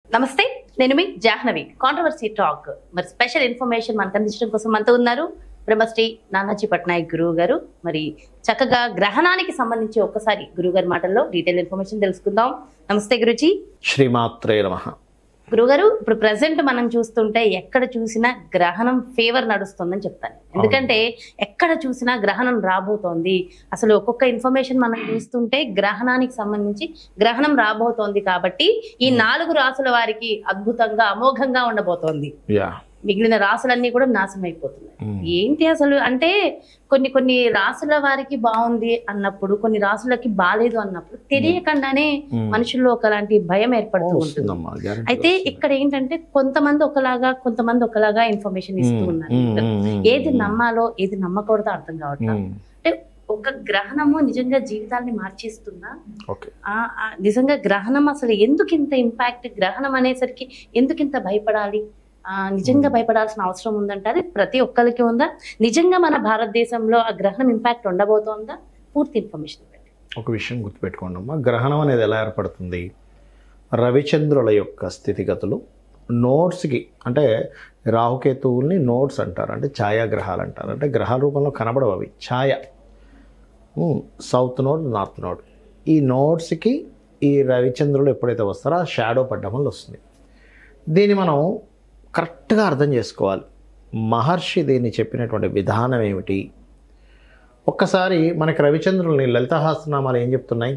నమస్తే నేను మీ జాహ్నవి కాంట్రవర్సీ టాక్ మరి స్పెషల్ ఇన్ఫర్మేషన్ మనకు అందించడం కోసం మనతో ఉన్నారు బ్రహ్మశ్రీ నానాజీ పట్నాయక్ గురువు గారు మరి చక్కగా గ్రహణానికి సంబంధించి ఒక్కసారి గురువు గారి మాటల్లో డీటెయిల్ ఇన్ఫర్మేషన్ తెలుసుకుందాం నమస్తే గురుజీ శ్రీమాత్రే నమ గురుగారు ఇప్పుడు ప్రజెంట్ మనం చూస్తుంటే ఎక్కడ చూసినా గ్రహణం ఫేవర్ నడుస్తుందని చెప్తాను ఎందుకంటే ఎక్కడ చూసినా గ్రహణం రాబోతోంది అసలు ఒక్కొక్క ఇన్ఫర్మేషన్ మనం చూస్తుంటే గ్రహణానికి సంబంధించి గ్రహణం రాబోతోంది కాబట్టి ఈ నాలుగు రాసుల వారికి అద్భుతంగా అమోఘంగా ఉండబోతోంది యా మిగిలిన రాసులన్నీ కూడా నాశనం అయిపోతున్నాయి ఏంటి అసలు అంటే కొన్ని కొన్ని రాసుల వారికి బాగుంది అన్నప్పుడు కొన్ని రాసులకి బాలేదు అన్నప్పుడు తెలియకుండానే మనుషుల్లో ఒకలాంటి భయం ఏర్పడుతూ ఉంటుంది వస్తుందమ్మా guarantee అయితే వస్తుంది. ఇక్కడ ఏంటంటే కొంతమంది ఒకలాగా కొంతమంది ఒకలాగా ఇన్ఫర్మేషన్ ఇస్తూ మ్మ్, ఉన్నారు మ్మ్, మ్మ్, మ్మ్, ఏది మ్మ్. నమ్మాలో ఏది నమ్మకూడదో అర్థం కావట్లేదు మ్మ్. అంటే ఒక గ్రహణము నిజంగా జీవితాన్ని మార్చేస్తుందా ఓకే ఆ- ఆ నిజంగా గ్రహణం అసలు ఎందుకు ఇంత ఇంపాక్ట్ గ్రహణం అనేసరికి ఎందుకు ఇంత భయపడాలి ఆ నిజంగా భయపడాల్సిన అవసరం ఉందంటారు ప్రతి ఒక్కరికి ఉందా నిజంగా మన భారతదేశంలో ఆ గ్రహణం ఇంపాక్ట్ ఉండబోతోందా పూర్తి ఇన్ఫర్మేషన్ ఇవ్వండి ఒక విషయం గుర్తుపెట్టుకోండి అమ్మా గ్రహణం అనేది ఎలా ఏర్పడుతుంది రవిచంద్రుల యొక్క స్థితిగతులు నోట్స్కి అంటే రాహుకేతువుల్ని నోట్స్ అంటారు అంటే ఛాయాగ్రహాలు అంటారు అంటే గ్రహాల రూపంలో కనబడవు అవి ఛాయ um, south node north node ఈ నోట్స్కి ఈ రవిచంద్రులు ఎప్పుడైతే వస్తారో ఆ షాడో పడ్డం వల్ల వస్తుంది దీన్ని మనం కరెక్ట్గా అర్థం చేసుకోవాలి మహర్షి దీన్ని చెప్పినటువంటి విధానం ఏమిటి ఒక్కసారి మనకి రవిచంద్రుల్ని లలితహాస్త్రనామాలు ఏం చెప్తున్నాయి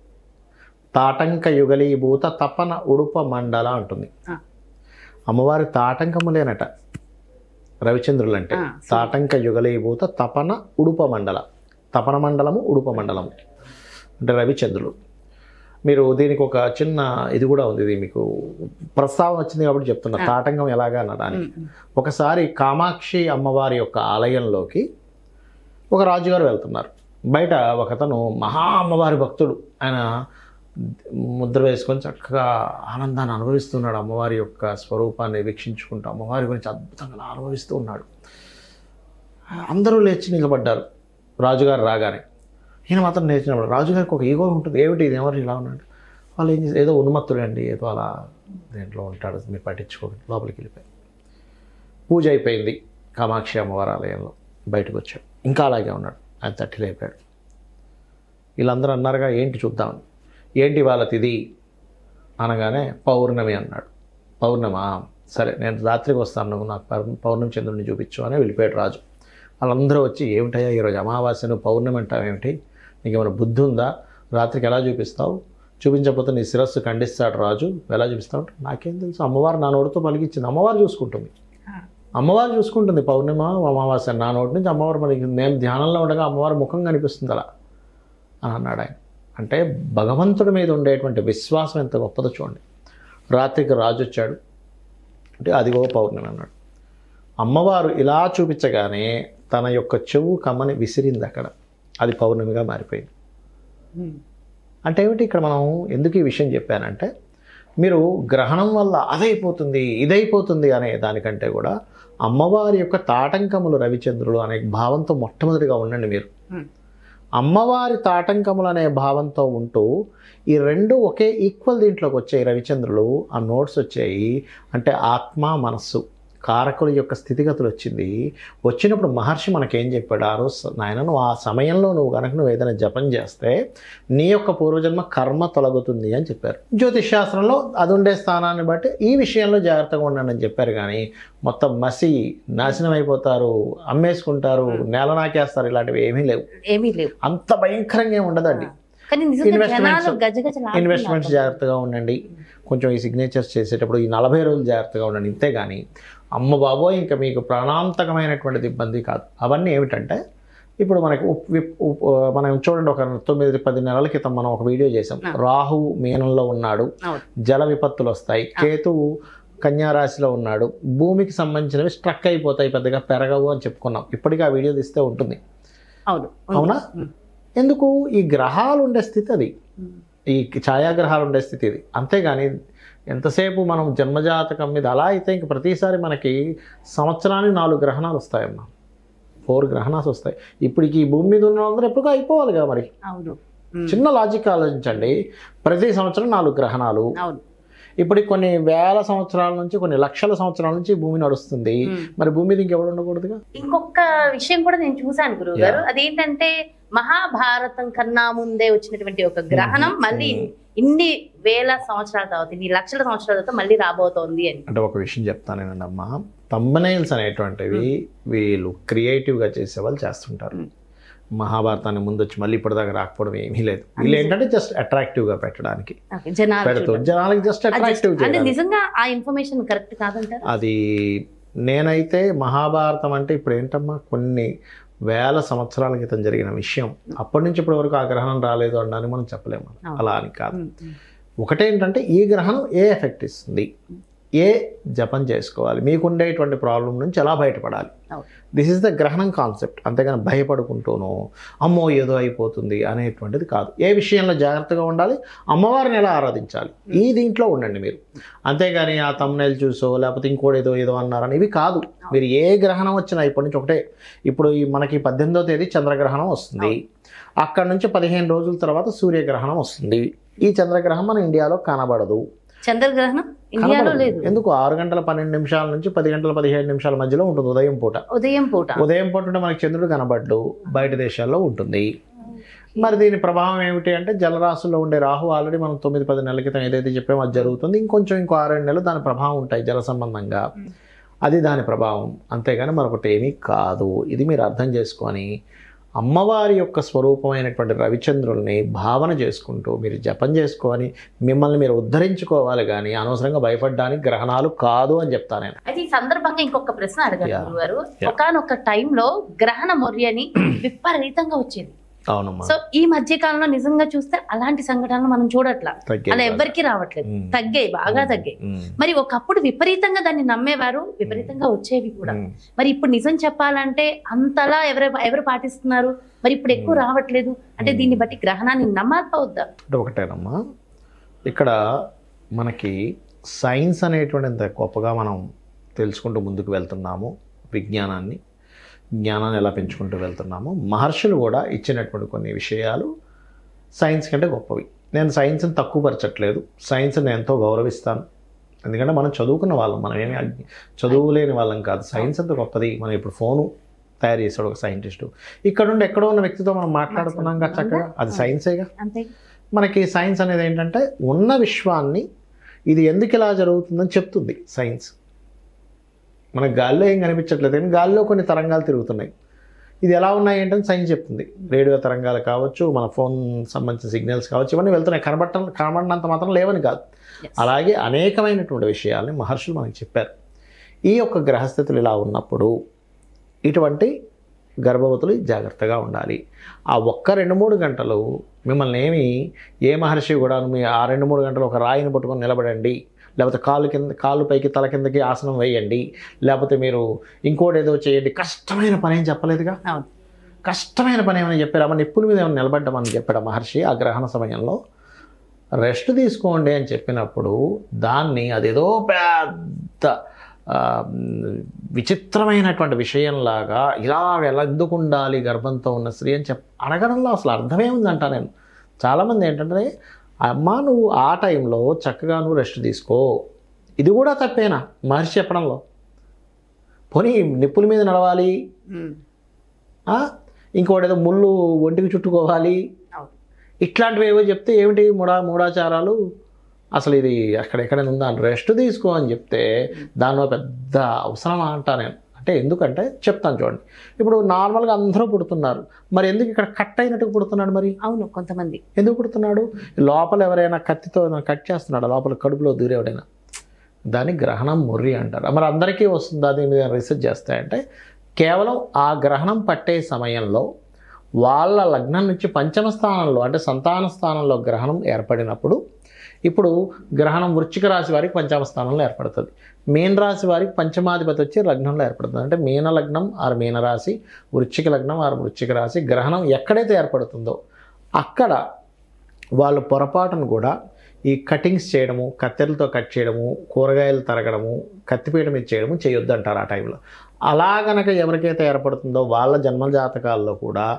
తాటంక యుగలీభూత తపన ఉడుప మండల అంటుంది ఆ. అమ్మవారి తాటంకములేనట రవిచంద్రులు అంటే ఆ, తాటంక యుగలీభూత తపన ఉడుప మండల తపన మండలము ఉడుప మండలము అంటే రవిచంద్రులు మీరు దీనికి ఒక చిన్న ఇది కూడా ఉంది ఇది మీకు ప్రస్తావన వచ్చింది కాబట్టి చెప్తున్నా తాటంకం ఎలాగా అనడానికి ఒకసారి కామాక్షి అమ్మవారి యొక్క ఆలయంలోకి ఒక రాజుగారు వెళ్తున్నారు బయట ఒకతను మహా అమ్మవారి భక్తుడు ఆయన ముద్ర వేసుకొని చక్కగా ఆనందాన్ని అనుభవిస్తున్నాడు అమ్మవారి యొక్క స్వరూపాన్ని వీక్షించుకుంటూ అమ్మవారి గురించి అద్భుతంగా అనుభవిస్తూ ఉన్నాడు అందరూ లేచి నిలబడ్డారు రాజుగారు రాగానే ఈయన మాత్రం లేచినప్పుడు రాజుగారికి ఒక ఈగో ఉంటుంది ఏమిటి ఇది ఎవరు ఇలా ఉన్నాడు వాళ్ళు ఏం చేసి ఏదో ఉన్మత్తుడు అండి ఏదో అలా దేంట్లో ఉంటాడు మీరు పట్టించుకోండి లోపలికి వెళ్ళిపోయి పూజ అయిపోయింది కామాక్షి అమ్మవారి ఆలయంలో బయటకు వచ్చాడు ఇంకా అలాగే ఉన్నాడు ఆయన తట్టిలైపోయాడు వీళ్ళందరూ అన్నారుగా ఏంటి చూద్దామని ఏంటి వాళ్ళ తిది అనగానే పౌర్ణమి అన్నాడు పౌర్ణమా సరే నేను రాత్రికి వస్తాను నువ్వు నాకు పౌర్ణ- పౌర్ణమి చంద్రుడిని చూపించు అని వెళ్ళిపోయాడు రాజు వాళ్ళందరూ వచ్చి ఏమిటయ్యా ఈరోజు అమావాస్యను పౌర్ణమి అంటావు ఏమిటి నీకు ఏమైనా బుద్ధి ఉందా రాత్రికి ఎలా చూపిస్తావు చూపించకపోతే నీ శిరస్సు ఖండిస్తాడు రాజు ఎలా చూపిస్తావు నాకేం తెలుసు అమ్మవారు నా నోటితో పలికిచ్చింది అమ్మవారు చూసుకుంటుంది అమ్మవారు చూసుకుంటుంది పౌర్ణిమ అమావాస్య నా నోటి నుంచి అమ్మవారు మనకి నేను ధ్యానంలో ఉండగా అమ్మవారి ముఖం కనిపిస్తుంది అలా అని అన్నాడు ఆయన అంటే భగవంతుడి మీద ఉండేటువంటి విశ్వాసం ఎంత గొప్పదో చూడండి రాత్రికి రాజు వచ్చాడు అంటే అదిగో పౌర్ణమి అన్నాడు అమ్మవారు ఇలా చూపించగానే తన యొక్క చెవు కమ్మని విసిరింది అక్కడ అది పౌర్ణమిగా మారిపోయింది అంటే ఏమిటి ఇక్కడ మనం ఎందుకు ఈ విషయం చెప్పానంటే మీరు గ్రహణం వల్ల అదైపోతుంది ఇదైపోతుంది అనే దానికంటే కూడా అమ్మవారి యొక్క తాటంకములు రవిచంద్రులు అనే భావంతో మొట్టమొదటిగా ఉండండి మీరు Hmm. అమ్మవారి తాటంకములు అనే భావంతో ఉంటూ ఈ రెండు ఒకే ఈక్వల్ దీంట్లోకి వచ్చాయి రవిచంద్రులు ఆ నోట్స్ వచ్చాయి అంటే ఆత్మ మనస్సు కారకుల యొక్క స్థితిగతులు వచ్చింది వచ్చినప్పుడు మహర్షి మనకేం చెప్పాడు ఆ రోజు నాయన నువ్వు ఆ సమయంలో నువ్వు కనుక నువ్వు ఏదైనా జపం చేస్తే నీ యొక్క పూర్వజన్మ కర్మ తొలగుతుంది అని చెప్పారు జ్యోతిష్ శాస్త్రంలో అది ఉండే స్థానాన్ని బట్టి ఈ విషయంలో జాగ్రత్తగా ఉండండి అని చెప్పారు కానీ మొత్తం మసి నాశనం అయిపోతారు అమ్మేసుకుంటారు నేల నాకేస్తారు ఇలాంటివి ఏమీ లేవు ఏమీ లేవు అంత భయంకరంగా ఏమి ఉండదండి కానీ నిజంగా Investments- జనాలు గజగజ ఇన్వెస్ట్మెంట్స్ జాగ్రత్తగా ఉండండి కొంచెం ఈ సిగ్నేచర్స్ చేసేటప్పుడు ఈ నలభై రోజులు జాగ్రత్తగా ఉండండి ఇంతే కానీ అమ్మ బాబోయ్ ఇంకా మీకు ప్రాణాంతకమైనటువంటిది ఇబ్బంది కాదు అవన్నీ ఏమిటంటే ఇప్పుడు మనకి ఉప్ విప్ ఉప్ మనం చూడండి ఒక తొమ్మిది పది నెలల క్రితం మనం ఒక వీడియో చేసాం రాహు మీనంలో ఉన్నాడు అవును జల విపత్తులు వస్తాయి కేతువు కన్యా రాశిలో ఉన్నాడు భూమికి సంబంధించినవి స్ట్రక్ అయిపోతాయి పెద్దగా పెరగవు అని చెప్పుకున్నాం ఇప్పటికీ ఆ వీడియో తీస్తే ఉంటుంది అవును అవునా ఎందుకు ఈ గ్రహాలు ఉండే స్థితి అది ఈ ఛాయాగ్రహాలు ఉండే స్థితి ఇది అంతేగాని ఎంతసేపు మనం జన్మజాతకం మీద అలా అయితే ఇంక ప్రతిసారి మనకి సంవత్సరానికి నాలుగు గ్రహణాలు వస్తాయమ్మా ఫోర్ గ్రహణాలు వస్తాయి ఇప్పుడు ఈ భూమి మీద ఉన్న వాళ్ళందరూ ఎప్పుడుగా అయిపోవాలి కదా మరి అవును చిన్న లాజిక్ ఆలోచించండి ప్రతి సంవత్సరం నాలుగు గ్రహణాలు అవును ఇప్పుడు కొన్ని వేల సంవత్సరాల నుంచి కొన్ని లక్షల సంవత్సరాల నుంచి ఈ భూమి నడుస్తుంది ఉమ్. మరి భూమి మీద ఇంకెవడు ఉండకూడదుగా ఇంకొక విషయం కూడా నేను చూశాను గురువు గారు అదేంటంటే మహాభారతం కన్నా ముందే వచ్చినటువంటి ఒక గ్రహణం మళ్ళీ ఇన్ని వేల సంవత్సరాల తర్వాత ఇన్ని లక్షల సంవత్సరాల తర్వాత మళ్ళీ రాబోతోంది అని అంటే ఒక విషయం చెప్తానేనండి అమ్మా తమ్మనైల్స్ అనేటువంటివి వీళ్ళు క్రియేటివ్గా చేసే వాళ్ళు చేస్తుంటారు Hmm. మహాభారతాన్ని ముందు వచ్చి మళ్ళీ ఇప్పటిదాకా రాకపోవడం ఏమీ లేదు వీళ్ళు ఏంటంటే జస్ట్ అట్రాక్టివ్గా పెట్టడానికి Okay, జనాలు పెడుతూ చూడండి. జనాలకి జస్ట్ అది just- అట్రాక్టివ్ అంటే చేయడానికి నిజంగా ఆ ఇన్ఫర్మేషన్ కరెక్ట్ కాదంటారు అది నేనైతే మహాభారతం అంటే ఇప్పుడు ఏంటమ్మా కొన్ని వేల సంవత్సరాల క్రితం జరిగిన విషయం అప్పటి నుంచి ఇప్పటి వరకు ఆ గ్రహణం రాలేదు అనడానికి మనం చెప్పలేము అవును. అలా అని కాదు ఒకటేంటంటే ఈ గ్రహణం ఏ ఎఫెక్ట్ ఇస్తుంది ఏ జపం చేసుకోవాలి మీకుండేటువంటి ప్రాబ్లం నుంచి ఎలా బయటపడాలి అవును. This is the grahanam concept అంతేగాని భయపడుకుంటూనో అమ్మో ఏదో అయిపోతుంది అనేటువంటిది కాదు ఏ విషయంలో జాగ్రత్తగా ఉండాలి అమ్మవారిని ఎలా ఆరాధించాలి ఈ దీంట్లో ఉండండి మీరు అంతేగాని ఆ తమ్నేలు చూసో లేకపోతే ఇంకోటి ఏదో ఏదో అన్నారని ఇవి కాదు మీరు ఏ గ్రహణం వచ్చినా ఇప్పటి నుంచి ఒకటే ఇప్పుడు ఈ మనకి పద్దెనిమిదో తేదీ చంద్రగ్రహణం వస్తుంది అక్కడ నుంచి పదిహేను రోజుల తర్వాత సూర్యగ్రహణం వస్తుంది ఈ చంద్రగ్రహణం మన ఇండియాలో కనబడదు చంద్రగ్రహణం ఇండియాలో కనబడదు. లేదు ఎందుకు ఆరు గంటల పన్నెండు నిమిషాల నుంచి పది గంటల పదిహేడు నిమిషాల మధ్యలో ఉంటుంది ఉదయం పూట ఉదయం పూట ఉదయం పూట ఉంటే మనకి చంద్రుడు కనబడ్డు బయట దేశాల్లో ఉంటుంది మరి దీని ప్రభావం ఏమిటి అంటే జలరాశుల్లో ఉండే రాహు ఆల్రెడీ మనం తొమ్మిది పది నెలల క్రితం ఏదైతే చెప్పామో అది జరుగుతుంది ఇంకొంచెం ఇంకో ఆరేడు నెలలు దాని ప్రభావం ఉంటాయి జల సంబంధంగా అది దాని ప్రభావం అంతేగాని మరొకటి ఏమీ కాదు ఇది మీరు అర్థం చేసుకొని అమ్మవారి యొక్క స్వరూపమైనటువంటి రవిచంద్రుల్ని భావన చేసుకుంటూ మీరు జపం చేసుకొని మిమ్మల్ని మీరు ఉద్ధరించుకోవాలి కానీ అనవసరంగా భయపడడానికి గ్రహణాలు కాదు అని చెప్తాను నేను అయితే ఈ సందర్భంగా ఇంకొక ప్రశ్న అడగారు Yeah. గురువు గారు Yeah. ఒకనొక టైంలో గ్రహణ మొర్రి అని విపరీతంగా వచ్చేది అవునమ్మా సో ఈ మధ్య కాలంలో నిజంగా చూస్తే అలాంటి సంఘటనలు మనం చూడట్లా తగ్గేది అలా కాదు. ఎవ్వరికి రావట్లేదు ఉమ్. తగ్గాయి బాగా తగ్గాయి ఉమ్. మరి ఒకప్పుడు విపరీతంగా దాన్ని నమ్మేవారు విపరీతంగా వచ్చేవి కూడా ఉమ్. మరి ఇప్పుడు నిజం చెప్పాలంటే అంతలా ఎవరు ఎవరు పాటిస్తున్నారు మరి ఇప్పుడు ఎక్కువ రావట్లేదు అంటే దీన్ని బట్టి గ్రహణాన్ని నమ్మకపోవద్దా అంటే ఒకటేనమ్మా ఇక్కడ మనకి సైన్స్ అనేటువంటి ఇంత గొప్పగా మనం తెలుసుకుంటూ ముందుకు వెళ్తున్నాము విజ్ఞానాన్ని జ్ఞానాన్ని ఎలా పెంచుకుంటూ వెళ్తున్నాము మహర్షులు కూడా ఇచ్చినటువంటి కొన్ని విషయాలు సైన్స్ కంటే గొప్పవి నేను సైన్స్ని తక్కువపరచట్లేదు సైన్స్ని ఎంతో గౌరవిస్తాను ఎందుకంటే మనం చదువుకున్న వాళ్ళం మనం ఏమి అజ్ఞ- చదువులేని వాళ్ళం కాదు సైన్స్ అంత గొప్పది మనం ఇప్పుడు ఫోను తయారు చేశాడు ఒక సైంటిస్టు ఇక్కడ నుండి ఎక్కడో ఉన్న వ్యక్తితో మనం మాట్లాడుతున్నాం కదా చక్కగా అది సైన్సేగా అంతే మనకి సైన్స్ అనేది ఏంటంటే ఉన్న విశ్వాన్ని ఇది ఎందుకు ఇలా జరుగుతుందని చెప్తుంది సైన్స్ మనకు గాల్లో ఏం కనిపించట్లేదు కానీ గాల్లో కొన్ని తరంగాలు తిరుగుతున్నాయి ఇది ఎలా ఉన్నాయి ఏంటని సైన్స్ చెప్తుంది రేడియో తరంగాలు కావచ్చు మన ఫోన్ సంబంధించిన సిగ్నల్స్ కావచ్చు ఇవన్నీ వెళ్తున్నాయి కనబడటం కనబడినంత మాత్రం లేవని కాదు Yes. అలాగే అనేకమైనటువంటి విషయాల్ని మహర్షులు మనకి చెప్పారు ఈ యొక్క గ్రహస్థితులు ఇలా ఉన్నప్పుడు ఇటువంటి గర్భవతులు జాగ్రత్తగా ఉండాలి ఆ ఒక్క రెండు మూడు గంటలు మిమ్మల్ని ఏమి ఏ మహర్షి కూడా మీ ఆ రెండు మూడు గంటలు ఒక రాయిని పట్టుకొని నిలబడండి లేకపోతే కాలు కింద కాలు పైకి తల కిందకి ఆసనం వేయండి లేకపోతే మీరు ఇంకోటి ఏదో చేయండి కష్టమైన పని ఏం చెప్పలేదుగా అవును కష్టమైన పని ఏమైనా చెప్పారా మన నిప్పుల మీద ఏమైనా నిలబడ్డామని చెప్పాడు ఆ మహర్షి ఆ గ్రహణ సమయంలో రెస్ట్ తీసుకోండి అని చెప్పినప్పుడు దాన్ని అదేదో పెద్ద ఆ, విచిత్రమైనటువంటి విషయంలాగా ఇలా ఎలా ఎందుకు ఉండాలి గర్భంతో ఉన్న స్త్రీ అని చెప్ అడగడంలో అసలు అర్థమే ఉందంట నేను చాలామంది ఏంటంటే అమ్మా నువ్వు ఆ టైంలో చక్కగా నువ్వు రెస్ట్ తీసుకో ఇది కూడా తప్పేనా మహర్షి చెప్పడంలో పోనీ నిప్పుల మీద నడవాలి ఆ? ఇంకోటి ఏదో ముళ్ళు ఒంటికి చుట్టుకోవాలి అవును ఇట్లాంటివి ఏవో చెప్తే ఏమిటి మూడా మూఢాచారాలు అసలు ఇది అక్కడ ఎక్కడైనా ఉందా రెస్ట్ తీసుకో అని చెప్తే దానిలో పెద్ద అవసరమా అంటా నేను అంటే ఎందుకంటే చెప్తాను చూడండి ఇప్పుడు నార్మల్గా అందరూ పుడుతున్నారు మరి ఎందుకు ఇక్కడ కట్ అయినట్టు పుడుతున్నాడు మరి అవును కొంతమంది ఎందుకు పుడుతున్నాడు లోపల ఎవరైనా కత్తితో ఏదైనా కట్ చేస్తున్నాడు లోపల కడుపులో దూరే ఎవడైనా దాన్ని గ్రహణం ముర్రి అంటారు మరి అందరికీ వస్తుందా దీని మీద రీసెర్చ్ చేస్తాయంటే కేవలం ఆ గ్రహణం పట్టే సమయంలో వాళ్ళ లగ్నం నుంచి పంచమ స్థానంలో అంటే సంతాన స్థానంలో గ్రహణం ఏర్పడినప్పుడు ఇప్పుడు గ్రహణం వృశ్చిక రాశి వారికి పంచమ స్థానంలో ఏర్పడుతుంది మీన రాశి వారికి పంచమాధిపతి వచ్చి లగ్నంలో ఏర్పడుతుంది అంటే మీన లగ్నం ఆరు మీన రాశి వృశ్చిక లగ్నం ఆరు వృశ్చిక రాశి గ్రహణం ఎక్కడైతే ఏర్పడుతుందో అక్కడ వాళ్ళు పొరపాటును కూడా ఈ కటింగ్స్ చేయడము కత్తెరలతో కట్ చేయడము కూరగాయలు తరగడము కత్తిపీట మీద చేయడము చేయొద్దు అంటారు ఆ టైంలో అలా గనక ఎవరికైతే ఏర్పడుతుందో వాళ్ళ జన్మ జాతకాల్లో కూడా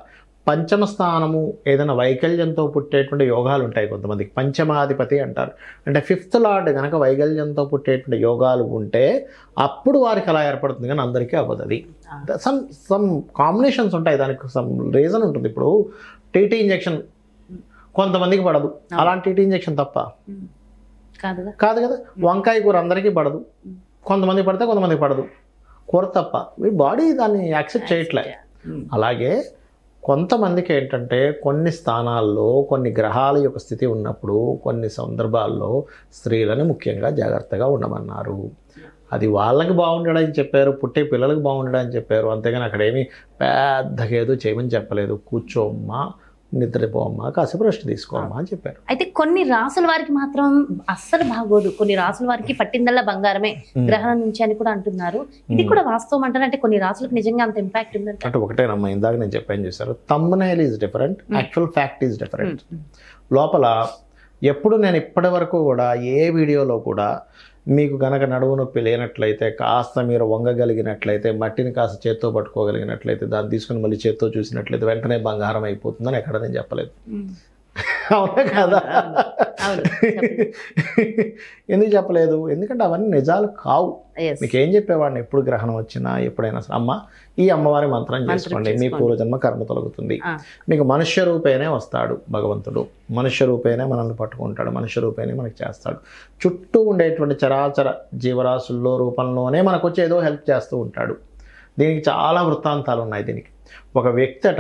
పంచమ స్థానము ఏదైనా వైకల్యంతో పుట్టేటువంటి యోగాలు ఉంటాయి కొంతమందికి పంచమాధిపతి అంటారు అంటే ఫిఫ్త్ లార్డ్ కనుక వైకల్యంతో పుట్టేటువంటి యోగాలు ఉంటే అప్పుడు వారికి అలా ఏర్పడుతుంది కానీ అందరికీ అవ్వదు అది సమ్ సమ్ కాంబినేషన్స్ ఉంటాయి దానికి సమ్ రీజన్ ఉంటుంది ఇప్పుడు టీటీ ఇంజెక్షన్ కొంతమందికి పడదు అలాంటి టీటీ ఇంజెక్షన్ తప్ప ఉమ్. కాదుగా కాదు కదా వంకాయ కూర అందరికీ పడదు కొంతమంది పడితే కొంతమందికి పడదు కూర తప్ప మీ బాడీ దాన్ని యాక్సెప్ట్ చేయట్లే ఉమ్. అలాగే కొంతమందికి ఏంటంటే కొన్ని స్థానాల్లో కొన్ని గ్రహాల యొక్క స్థితి ఉన్నప్పుడు కొన్ని సందర్భాల్లో స్త్రీలను ముఖ్యంగా జాగ్రత్తగా ఉండమన్నారు అది వాళ్ళకి బాగుండడని చెప్పారు పుట్టే పిల్లలకు బాగుండడని చెప్పారు అంతేగాని అక్కడ ఏమి పెద్దగా ఏదో చేయమని చెప్పలేదు కూర్చోమ్మా నిద్రపోమ్మా కాసేపు రెస్ట్ తీసుకోమ్మా అని చెప్పారు అయితే కొన్ని రాసుల వారికి మాత్రం అస్సలు బాగోదు కొన్ని రాసుల వారికి పట్టిందల్లా బంగారమే గ్రహణం నుంచి అని కూడా అంటున్నారు ఇది కూడా వాస్తవం అంటారు అంటే కొన్ని రాసులకు నిజంగా అంత ఇంపాక్ట్ ఉందంట అంటే ఒకటేనమ్మా ఇందాక నేను చెప్పాను చూసారు thumbnail is different actual fact is different లోపల ఎప్పుడు నేను ఇప్పటి వరకు కూడా ఏ వీడియోలో కూడా మీకు గనక నడువు నొప్పి లేనట్లయితే కాస్త మీరు వంగగలిగినట్లయితే మట్టిని కాస్త చేత్తో పట్టుకోగలిగినట్లయితే దాన్ని తీసుకుని మళ్ళీ చేత్తో చూసినట్లయితే వెంటనే బంగారం అయిపోతుందని ఎక్కడ నేను చెప్పలేదు ఉమ్. అవునా కదా అవును చెప్పండి. ఎందుకు చెప్పలేదు ఎందుకంటే అవన్నీ నిజాలు కావు Yes. మీకు ఏం చెప్పేవాడిని ఎప్పుడు గ్రహణం వచ్చినా ఎప్పుడైనా సరే అమ్మ ఈ అమ్మవారి మంత్రం చేసుకోండి మీ పూర్వజన్మ కర్మ తొలగుతుంది ఆ. మీకు మనుష్య రూపేనే వస్తాడు భగవంతుడు మనుష్య రూపేనే మనల్ని పట్టుకుంటాడు మనుష్య రూపేనే మనకి చేస్తాడు చుట్టూ ఉండేటువంటి చరాచర జీవరాశుల్లో రూపంలోనే మనకు వచ్చి ఏదో హెల్ప్ చేస్తూ ఉంటాడు దీనికి చాలా వృత్తాంతాలు ఉన్నాయి దీనికి ఒక వ్యక్తట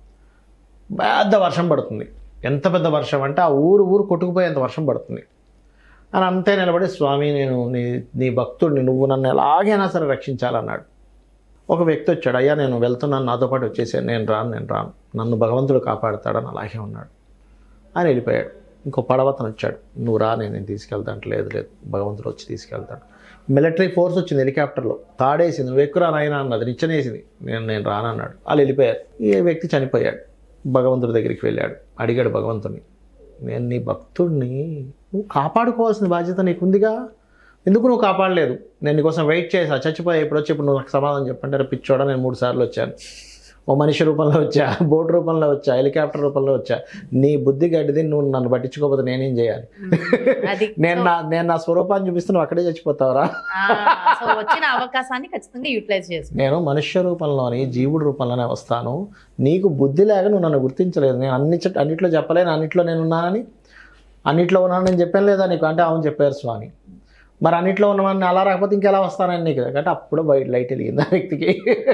పెద్ద వర్షం పడుతుంది ఎంత పెద్ద వర్షం అంటే ఆ ఊరు ఊరు కొట్టుకుపోయేంత వర్షం పడుతుంది అని అంతే నిలబడి స్వామి నేను నీ నీ భక్తుడిని నువ్వు నన్ను ఎలాగైనా సరే రక్షించాలన్నాడు ఒక వ్యక్తి వచ్చాడు అయ్యా నేను వెళ్తున్నాను నాతో పాటు వచ్చేసాను నేను రాను నేను రాను నన్ను భగవంతుడు కాపాడుతాడని అలాగే ఉన్నాడు ఆయన వెళ్ళిపోయాడు ఇంకో పడవతను వచ్చాడు నువ్వు రా నేను నేను తీసుకెళ్తా అంటే లేదు లేదు భగవంతుడు వచ్చి తీసుకెళ్తాడు మిలిటరీ ఫోర్స్ వచ్చింది హెలికాప్టర్లో తాడేసింది నువ్వు ఎక్కురా నాయనా అన్నది నిచ్చనేసింది నేను నేను రానన్నాడు వాళ్ళు వెళ్ళిపోయారు ఈ వ్యక్తి చనిపోయాడు భగవంతుడి దగ్గరికి వెళ్ళాడు అడిగాడు భగవంతుడిని నేను నీ భక్తుడిని నువ్వు కాపాడుకోవాల్సిన బాధ్యత నీకుందిగా ఎందుకు నువ్వు కాపాడలేదు నేను నీకోసం వెయిట్ చేసా చచ్చిపోయా ఇప్పుడు వచ్చి ఇప్పుడు నువ్వు నాకు సమాధానం చెప్పంటే రే పిచ్చోడా నేను మూడు సార్లు వచ్చాను ఓ మనిషి రూపంలో వచ్చా బోట్ రూపంలో వచ్చా హెలికాప్టర్ రూపంలో వచ్చా నీ బుద్ధి గడ్డిది నువ్వు నన్ను పట్టించుకోకపోతే నేనేం చేయాలి అది నేను నా నేను నా స్వరూపాన్ని చూపిస్తే నువ్వు అక్కడే చచ్చిపోతావరా సో వచ్చిన అవకాశాన్ని ఖచ్చితంగా యూటిలైజ్ చేసుకో నేను మనుష్య రూపంలోని జీవుడి రూపంలోనే వస్తాను నీకు బుద్ధి లేక నువ్వు నన్ను గుర్తించలేదు నేను అన్ని చోట- అన్నిట్లో చెప్పలేను అన్నిట్లో నేను ఉన్నానని అన్నిట్లో ఉన్నాను నేను చెప్పాను లేదా నీకు అంటే అవును చెప్పారు స్వామి మరి అన్నిట్లో ఉన్నవాడిని అలా రాకపోతే ఇంకెలా వస్తానని నీకు అంటే అప్పుడు బయట లైట్ వెలిగింది ఆ వ్యక్తికి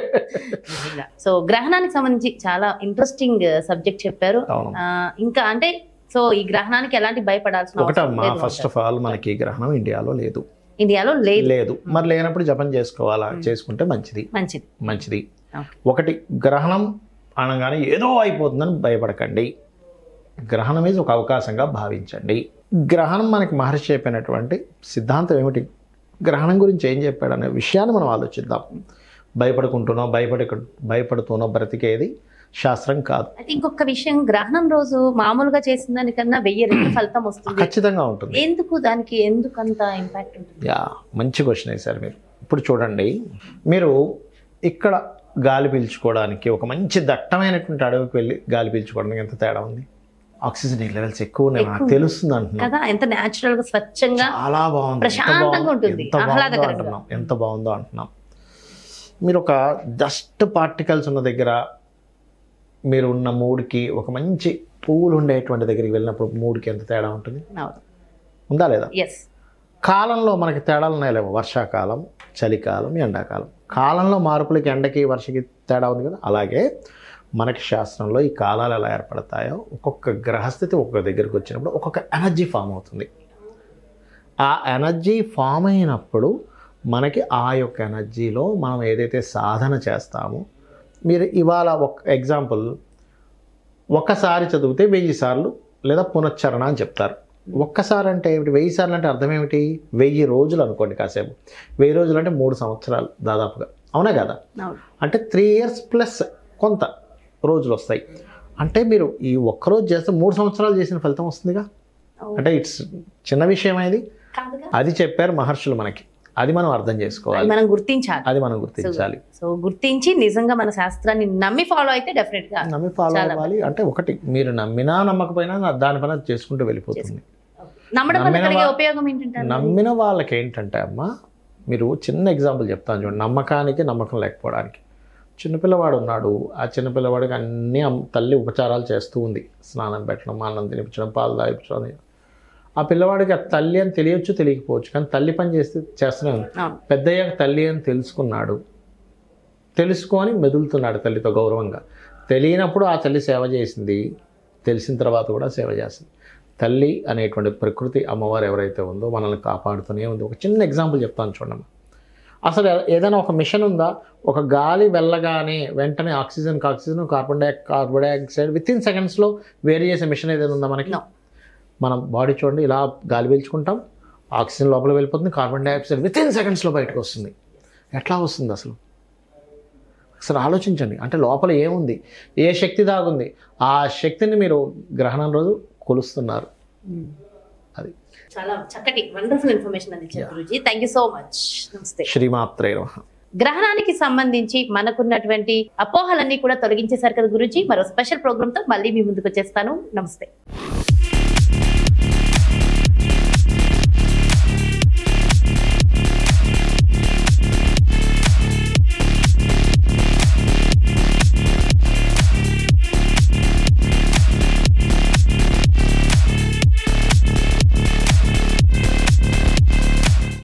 సో గ్రహణానికి సంబంధించి చాలా ఇంట్రెస్టింగ్ సబ్జెక్ట్ చెప్పారు అవును ఆ, ఇంకా అంటే సో ఈ గ్రహణానికి ఎలాంటి భయపడాల్సిన అవసరం ఒకటమ్మా లేదు ఫస్ట్ ఆఫ్ ఆల్ మనకి ఈ గ్రహణం ఇండియాలో లేదు ఇండియాలో లేదు లేదు మరి లేనప్పుడు జపం చేసుకోవాలా చేసుకుంటే మంచిది మంచిది మంచిది Okay. ఒకటి గ్రహణం అనగానే ఏదో అయిపోతుందని భయపడకండి గ్రహణం మీద ఒక అవకాశంగా భావించండి గ్రహణం మనకి మహర్షి చెప్పినటువంటి సిద్ధాంతం ఏమిటి గ్రహణం గురించి ఏం చెప్పాడు అనే విషయాన్ని మనం ఆలోచిద్దాం భయపడుకుంటున్నాం భయపడి భయపడుతున్నో బ్రతికేది శాస్త్రం కాదు అయితే ఇంకొక విషయం గ్రహణం రోజు మామూలుగా చేసిన దానికన్నా వెయ్యి రెట్లు ఫలితం వస్తుంది ఖచ్చితంగా ఉంటుంది ఎందుకు దానికి ఎందుకు అంత ఇంపాక్ట్ ఉంటుంది యా మంచి క్వశ్చన్ వేశారు మీరు ఇప్పుడు చూడండి మీరు ఇక్కడ గాలి పీల్చుకోవడానికి ఒక మంచి దట్టమైనటువంటి అడవికి వెళ్ళి గాలి పీల్చుకోవడానికి ఎంత తేడా ఉంది ఆక్సిజన్ లెవెల్స్ ఎక్కువ ఉన్నాయి నాకు తెలుస్తుంది అంటున్నాను కదా ఎంత న్యాచురల్ గా స్వచ్ఛంగా చాలా బాగుంది ఎంత ప్రశాంతంగా బాగుంది, ఉంటుంది, ఎంత బాగుందో ఆహ్లాదకరంగా. అంటున్నాం ఎంత బాగుందో అంటున్నాం మీరు ఒక డస్ట్ పార్టికల్స్ ఉన్న దగ్గర మీరు ఉన్న మూడ్కి ఒక మంచి పువ్వులు ఉండేటువంటి దగ్గరికి వెళ్ళినప్పుడు మూడ్కి ఎంత తేడా ఉంటుంది ఉందా లేదా ఎస్ కాలంలో మనకి తేడాలు ఉన్నాయి లేవు వర్షాకాలం చలికాలం ఎండాకాలం కాలంలో మార్పులకి ఎండకి వర్షకి తేడా ఉంది కదా అలాగే మనకి శాస్త్రంలో ఈ కాలాలు ఎలా ఏర్పడతాయో ఒక్కొక్క గ్రహస్థితి ఒక్కొక్క దగ్గరికి వచ్చినప్పుడు ఒక్కొక్క ఎనర్జీ ఫామ్ అవుతుంది ఆ ఎనర్జీ ఫామ్ అయినప్పుడు మనకి ఆ యొక్క ఎనర్జీలో మనం ఏదైతే సాధన చేస్తామో మీరు ఇవాళ ఒక ఎగ్జాంపుల్ ఒక్కసారి చదివితే వెయ్యి సార్లు లేదా పునశ్చరణ అని చెప్తారు ఒక్కసారి అంటే ఏమిటి వెయ్యి సార్లు అంటే అర్థం ఏమిటి వెయ్యి రోజులు అనుకోండి కాసేపు వెయ్యి రోజులు అంటే మూడు సంవత్సరాలు దాదాపుగా అవునా కదా అవును అంటే త్రీ ఇయర్స్ ప్లస్ కొంత రోజులు వస్తాయి అంటే మీరు ఈ ఒక్కరోజు చేస్తే మూడు సంవత్సరాలు చేసిన ఫలితం వస్తుందిగా అవును. అంటే ఇట్స్ చిన్న విషయం ఇది కాదుగా అది చెప్పారు మహర్షులు మనకి అది మనం అర్థం అది చేసుకోవాలి మనం గుర్తించాలి అది మనం గుర్తించాలి సో గుర్తించి నిజంగా మన శాస్త్రాన్ని నమ్మి ఫాలో అయితే డెఫినెట్ గా నమ్మి ఫాలో చాలా అవ్వాలి అంటే ఒకటి మీరు నమ్మినా నమ్మకపోయినా నా- దాని పని అది చేసుకుంటూ వెళ్ళిపోతుంది నమ్మడం వల్ల నమ్మిన కలిగే వా- ఉపయోగం ఏంటంటారు నమ్మిన వాళ్ళకి ఏంటంటే అమ్మ మీరు చిన్న ఎగ్జాంపుల్ చెప్తాను చూడండి నమ్మకానికి నమ్మకం లేకపోవడానికి చిన్నపిల్లవాడు ఉన్నాడు ఆ చిన్నపిల్లవాడికి అన్ని అమ్- తల్లి ఉపచారాలు చేస్తూ ఉంది స్నానం పెట్టడం అన్నం తినిపించడం పాలు తాగిపించడం ఆ పిల్లవాడికి ఆ తల్లి అని తెలియచ్చు తెలియకపోవచ్చు కానీ తల్లి పని చేస్తే చేస్తూనే ఉంది అవును పెద్దయ్యాక తల్లి అని తెలుసుకున్నాడు తెలుసుకొని మెదులుతున్నాడు తల్లితో గౌరవంగా తెలియనప్పుడు ఆ తల్లి సేవ చేసింది తెలిసిన తర్వాత కూడా సేవ చేస్తుంది తల్లి అనేటువంటి ప్రకృతి అమ్మవారు ఎవరైతే ఉందో మనల్ని కాపాడుతూనే ఉంది ఒక చిన్న ఎగ్జాంపుల్ చెప్తాను చూడమ్మా అసలు ఏదైనా ఒక మిషన్ ఉందా ఒక గాలి వెళ్ళగానే వెంటనే oxygen oxygen carbon di carbon dioxide within సెకండ్స్లో వేరు చేసే మిషన్ ఏదైనా ఉందా మనకి No. మనం బాడీ చూడండి ఇలా గాలి పీల్చుకుంటాం ఆక్సిజన్ లోపల వెళ్ళిపోతుంది కార్బన్ డైఆక్సైడ్ విత్ ఇన్ సెకండ్స్లో బయటకు వస్తుంది ఎట్లా వస్తుంది అసలు అసలు ఆలోచించండి అంటే లోపల ఏముంది ఏ శక్తి దాగుంది ఆ శక్తిని మీరు గ్రహణం రోజు కొలుస్తున్నారు అది చాలా చక్కటి వండర్ఫుల్ ఇన్ఫర్మేషన్ అందించారు Guruji thank you so much నమస్తే శ్రీమాత్రే నమః గ్రహణానికి సంబంధించి మనకున్నటువంటి అపోహలన్నీ కూడా తొలగించేశారు కదా గురుజీ మరో స్పెషల్ ప్రోగ్రామ్ తో మళ్ళీ మీ ముందుకు వచ్చేస్తాను నమస్తే